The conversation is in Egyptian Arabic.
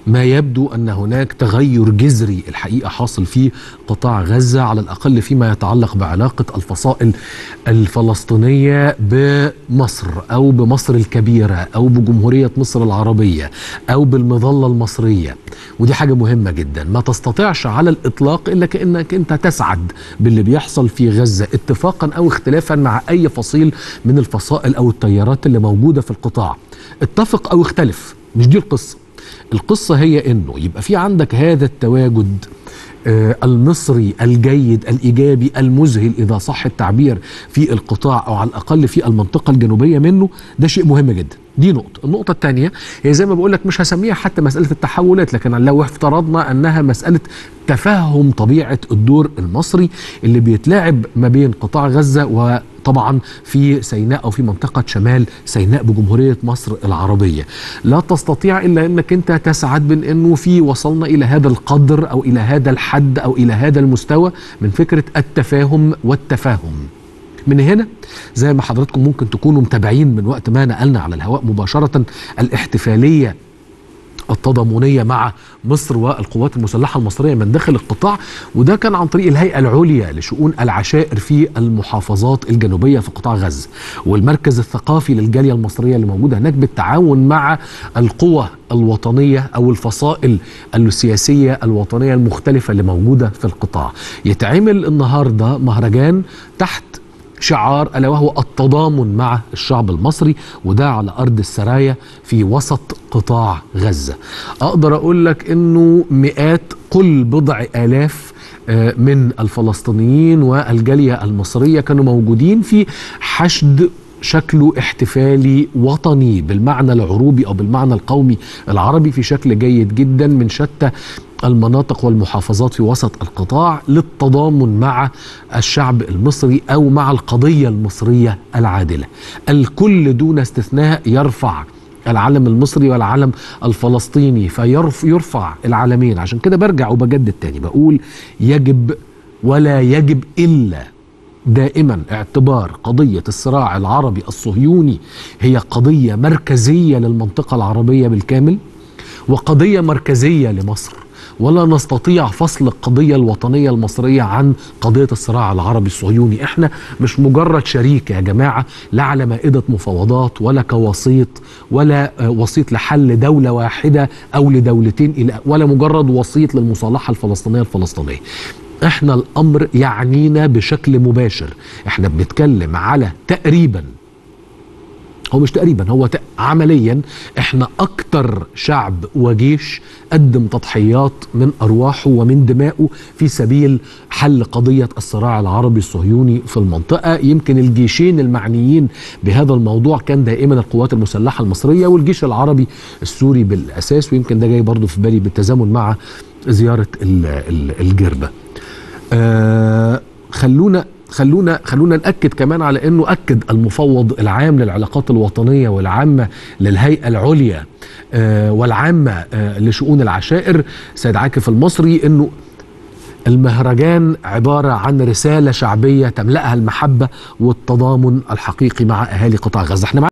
ما يبدو ان هناك تغير جذري الحقيقه حاصل في قطاع غزه على الاقل فيما يتعلق بعلاقه الفصائل الفلسطينيه بمصر او بمصر الكبيره او بجمهوريه مصر العربيه او بالمظله المصريه ودي حاجه مهمه جدا ما تستطيعش على الاطلاق الا كانك انت تسعد باللي بيحصل في غزه اتفاقا او اختلافا مع اي فصيل من الفصائل او التيارات اللي موجوده في القطاع اتفق او اختلف مش دي القصه القصة هي انه يبقى في عندك هذا التواجد آه المصري الجيد الايجابي المذهل اذا صح التعبير في القطاع او على الاقل في المنطقه الجنوبيه منه ده شيء مهم جدا دي نقطة، النقطة الثانية هي زي ما بقول لك مش هسميها حتى مسألة التحولات لكن لو افترضنا أنها مسألة تفهم طبيعة الدور المصري اللي بيتلعب ما بين قطاع غزة وطبعا في سيناء أو في منطقة شمال سيناء بجمهورية مصر العربية لا تستطيع إلا أنك أنت تسعد من أنه في وصلنا إلى هذا القدر أو إلى هذا الحد أو إلى هذا المستوى من فكرة التفاهم والتفاهم من هنا زي ما حضراتكم ممكن تكونوا متابعين من وقت ما نقلنا على الهواء مباشرة الاحتفالية التضامنيه مع مصر والقوات المسلحه المصريه من داخل القطاع وده كان عن طريق الهيئه العليا لشؤون العشائر في المحافظات الجنوبيه في قطاع غزه والمركز الثقافي للجاليه المصريه اللي موجوده هناك بالتعاون مع القوى الوطنيه او الفصائل السياسيه الوطنيه المختلفه اللي موجوده في القطاع يتعمل النهارده مهرجان تحت شعار الا وهو التضامن مع الشعب المصري وده على ارض السرايا في وسط قطاع غزه. اقدر اقول لك انه مئات قل بضع الاف من الفلسطينيين والجاليه المصريه كانوا موجودين في حشد شكله احتفالي وطني بالمعنى العروبي او بالمعنى القومي العربي في شكل جيد جدا من شتى المناطق والمحافظات في وسط القطاع للتضامن مع الشعب المصري او مع القضيه المصريه العادله. الكل دون استثناء يرفع العلم المصري والعلم الفلسطيني فيرفع العلمين عشان كده برجع وبجدد تاني بقول يجب ولا يجب الا دائما اعتبار قضيه الصراع العربي الصهيوني هي قضيه مركزيه للمنطقه العربيه بالكامل وقضيه مركزيه لمصر ولا نستطيع فصل القضية الوطنية المصرية عن قضية الصراع العربي الصهيوني احنا مش مجرد شريك يا جماعة لا على مائدة مفاوضات ولا كوسيط ولا وسيط لحل دولة واحدة أو لدولتين ولا مجرد وسيط للمصالحة الفلسطينية الفلسطينية احنا الأمر يعنينا بشكل مباشر احنا بنتكلم على تقريبا هو مش تقريبا هو عمليا احنا اكتر شعب وجيش قدم تضحيات من ارواحه ومن دمائه في سبيل حل قضيه الصراع العربي الصهيوني في المنطقه يمكن الجيشين المعنيين بهذا الموضوع كان دائما القوات المسلحه المصريه والجيش العربي السوري بالاساس ويمكن ده جاي برضه في بالي بالتزامن مع زياره الجربه آه خلونا خلونا خلونا ناكد كمان على انه اكد المفوض العام للعلاقات الوطنيه والعامه للهيئه العليا آه والعامه آه لشؤون العشائر سيد عاكف المصري انه المهرجان عباره عن رساله شعبيه تملاها المحبه والتضامن الحقيقي مع اهالي قطاع غزه احنا